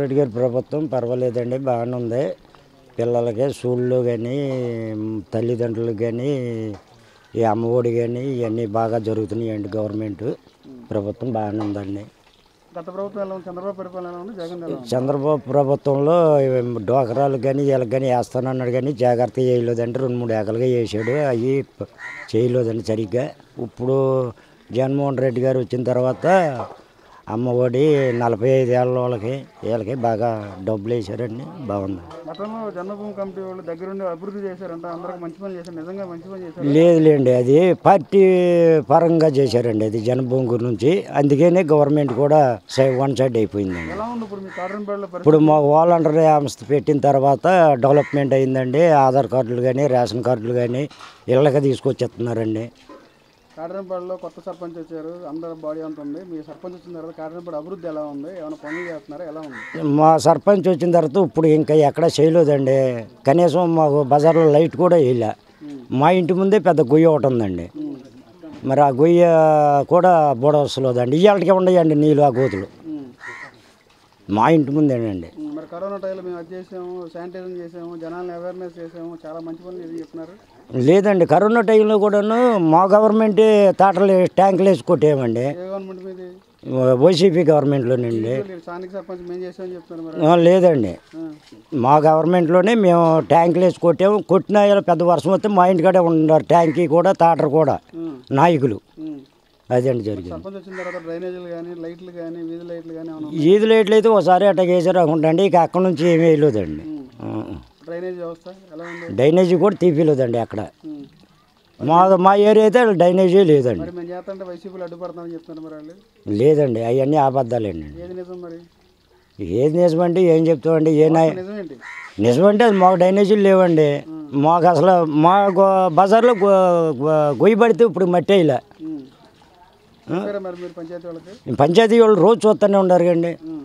రెడ్డి గారి ప్రభుత్వం పర్వాలేదండి బాగానే ఉంది పిల్లలకి స్కూల్లో కానీ తల్లిదండ్రులకు కానీ ఈ అమ్మఒడి కానీ ఇవన్నీ బాగా జరుగుతున్నాయండి గవర్నమెంట్ ప్రభుత్వం బాగానే ఉందండి గత ప్రభుత్వం ఎలా ఉంది చంద్రబాబు పరిపాలన ఎలా ఉంది జగన్ ఎలా ఉంది చంద్రబాబు ప్రభుత్వంలో డోకరాలు కానీ వీళ్ళకి కానీ వేస్తానన్నాడు కానీ జాగ్రత్త చేయలేదంటే రెండు మూడు ఏకలుగా వేసాడు అవి ప- చేయలేదండి సరిగ్గా ఇప్పుడు జగన్మోహన్ రెడ్డి గారు వచ్చిన తర్వాత అమ్మఒడి నలభై ఐదు ఏళ్ళ వాళ్ళకి వీళ్ళకి బాగా డబ్బులు వేసారండి బాగుంది గతంలో జన్మభూమి కమిటీ వాళ్ళు దగ్గరుండి అభివృద్ధి చేశారంట అందరికి మంచి పని చేశారు నిజంగా మంచి పని చేశారు లేదులేండి అది పార్టీ పరంగా చేశారండి అది జనభూమి గురించి అందుకనే గవర్నమెంట్ కూడా సై- వన్ సైడ్ అయిపోయిందండి ఎలా ఉంది ఇప్పుడు మీ కాటన్పేటలో పరిస్థితి ఇప్పుడు మా వాలంటరీ సంస్థ పెట్టిన తర్వాత డెవలప్మెంట్ అయిందండి ఆధార్ కార్డులు కానీ రేషన్ కార్డులు కానీ ఇళ్ళకి తీసుకొచ్చేస్తున్నారండి కాటన్పేటలో కొత్త సర్పంచ్ వచ్చారు అందరు బాడీ అంత ఉంది మీ సర్పంచ్ వచ్చిన తర్వాత కాటన్పేట అభివృద్ధి ఎలా ఉంది ఏమైనా పనులు చేస్తున్నారా ఎలా ఉంది మా సర్పంచ్ వచ్చిన తర్వాత ఇప్పుడు ఇంకా ఎక్కడ చేయలేదండి కనీసం మాకు బజార్లో లైట్ కూడా వేయలే మా ఇంటి ముందే పెద్ద గొయ్యి ఒకటి ఉందండి మరి ఆ గొయ్య కూడా బుడవసలేదండి ఇవాళకి ఉండయండి నీళ్ళు ఆ గోతులు ఉమ్. మా ఇంటి ముందేనండి ఉమ్, మరి కరోనా టైంలో మేము అది చేసాము శానిటైజర్ చేసాము జనాలను అవేర్నెస్ చేసాము చాలా మంచి పనులు ఇది చెప్తున్నారు లేదండి కరోనా టైంలో కూడాను మా గవర్నమెంట్ తాటలు ట్యాంకులు వేసి కొట్టేయమండి ఏ గవర్నమెంట్ మీది వైసీపీ గవర్నమెంట్లోనండి వీళ్ళు స్థానిక సర్పంచ్ మేము చేసామని చెప్తున్నారు మరి ఆ, లేదండి ఆ. మా గవర్నమెంట్లోనే మేము ట్యాంకులు వేసి కొట్టాము కొట్టిన ఇలా పెద్ద వర్షం వస్తే మా ఇంటికాడే ఉన్నారు ట్యాంకీ కూడా తాటరు కూడా ఉమ్. నాయకులు ఉమ్. అదండి జరిగింది సర్పంచ్ వచ్చిన తర్వాత డ్రైనేజీలు కానీ లైట్లు కానీ వీధి లైట్లు కానీ ఏమైనా ఈది లైట్లు అయితే ఒకసారి అట్లా వేసారు అనుకుంటండి ఇక అక్కడ నుంచి ఏమీ వేయలేదండి ఆ. డ్రైనేజ్ వ్యవస్థ ఎలా ఉంది డైనేజీ కూడా తీపిలేదండి అక్కడ ఉమ్. మా మా ఏరియా అయితే డైనేజీ లేదండి మరి మేము చేస్తుంటే వైసీపీలు అడ్డుపడతామని చెప్తున్నారు మరి వాళ్ళు లేదండి అవన్నీ అబద్ధాలండి ఏది నిజం మరి ఏది నిజమండి ఏం చెప్తామండి ఏ నాయ నిజమేంటి నిజమంటే అది మాకు డైనేజీలు లేవండి మాకు అసలు మా గో- బజార్లో గో- గో- గొయ్యి పడితే ఇప్పుడు మట్టి వేయలే ఉమ్. చెప్పారా మరి మీరు పంచాయతీ వాళ్ళకి పంచాయతీ వాళ్ళు రోజు చూస్తూనే ఉన్నారు కండి ఉమ్.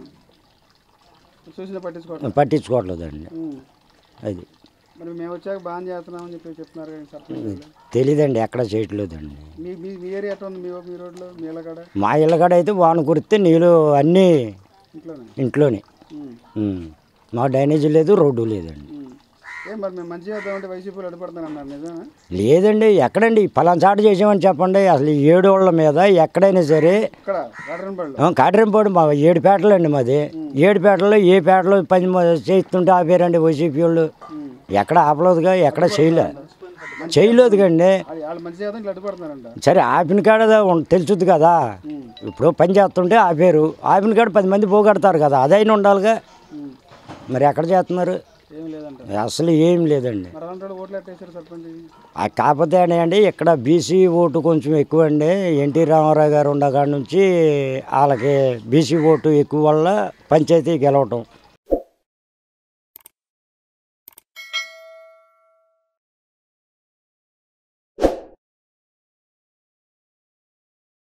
చూసిన పట్టించుకోవట్లేదు పట్టించుకోవట్లేదండి ఉమ్. అది మరి మేము వచ్చాక బాగా చేస్తున్నామని చెప్పి చెప్తున్నారు కానీ సర్పంచ్ వాళ్ళు. తెలీదండి ఎక్కడ చేయట్లేదండి మీ మీ మీ ఏరియా ఎట్లా ఉంది మీ మీ రోడ్లో మీ ఇళ్ళకాడ మా ఇళ్ళకాడ అయితే వాన కురిస్తే నీళ్ళు అన్నీ ఇంట్లోనే ఇంట్లోనే ఉమ్. ఉమ్. మా డ్రైనేజీ లేదు రోడ్డు లేదండి ఉమ్. ఏం మరి మేము మంచి చేద్దామంటే వైసీపీలు అడ్డుపడతాను అన్నారు నిజమా లేదండి ఎక్కడండి పలానా చాటు చేసామని చెప్పండి అసలు ఈ ఏడు వాళ్ళ మీద ఎక్కడైనా సరే ఇక్కడ గార్డెన్పల్లిలో ఆ, కాటరింపాడు మా ఏడు పేటలండి మాది ఏడు పేటలో ఏ పేటలో పని మ- చేస్తుంటే ఆపారండి వైసీపీ వాళ్ళు ఎక్కడ ఆపలేదుగా ఎక్కడ చేయలే చేయలేదు కండి అది వాళ్ళు మంచి చేద్దాం ఇట్లా అడ్డుపడుతున్నారంట సరే ఆపిన కాడ ఉం- తెలుసుద్ది కదా ఉమ్. ఇప్పుడు పని చేస్తుంటే ఆపారు ఆపిన కాడ పది మంది పోగొడతారు కదా అదైనా ఉండాలిగా ఉమ్. మరి ఎక్కడ చేస్తున్నారు ఏం లేదంట అసలు ఏం లేదండి మరి అలాంటి వాళ్ళు ఓట్లు ఎట్టేశారు సర్పంచ్ ఆ కాకపోతే అండి ఇక్కడ బీసీ ఓటు కొంచెం ఎక్కువ అండి ఎన్టీ రామారావు గారు ఉండగాడ నుంచి వాళ్ళకి బీసీ ఓటు ఎక్కువ వల్ల పంచాయతీ గెలవటం